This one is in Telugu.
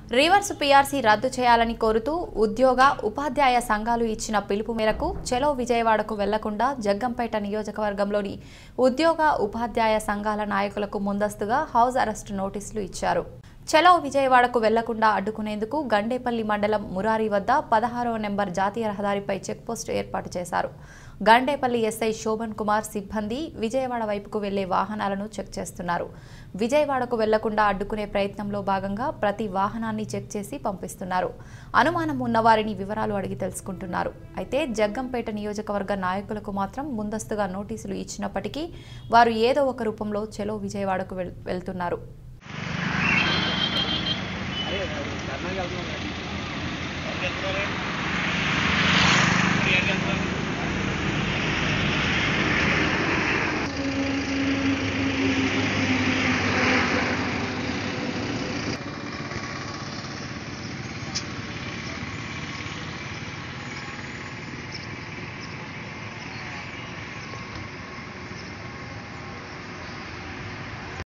రివర్స్ పీఆర్సీ రద్దు చేయాలని కోరుతూ ఉద్యోగ ఉపాధ్యాయ సంఘాలు ఇచ్చిన పిలుపు మేరకు చెలో విజయవాడకు వెళ్లకుండా జగ్గంపేట నియోజకవర్గంలోని ఉద్యోగ ఉపాధ్యాయ సంఘాల నాయకులకు ముందస్తుగా హౌస్ అరెస్ట్ నోటీసులు ఇచ్చారు చలో విజయవాడకు వెళ్లకుండా అడ్డుకునేందుకు గండేపల్లి మండలం మురారి వద్ద పదహారవ నెంబర్ జాతీయ రహదారిపై చెక్పోస్టు ఏర్పాటు చేశారు గండేపల్లి ఎస్ఐ శోభన్ కుమార్ సిబ్బంది విజయవాడ వైపుకు వెళ్లే వాహనాలను చెక్ చేస్తున్నారు విజయవాడకు వెళ్లకుండా అడ్డుకునే ప్రయత్నంలో భాగంగా ప్రతి వాహనాన్ని చెక్ చేసి పంపిస్తున్నారు అనుమానం ఉన్నవారిని వివరాలు అడిగి తెలుసుకుంటున్నారు అయితే జగ్గంపేట నియోజకవర్గ నాయకులకు మాత్రం ముందస్తుగా నోటీసులు ఇచ్చినప్పటికీ వారు ఏదో ఒక రూపంలో చెలో విజయవాడకు వెళ్- వెళ్తున్నారు అరే ధర్నాకి వెళ్తున్నాం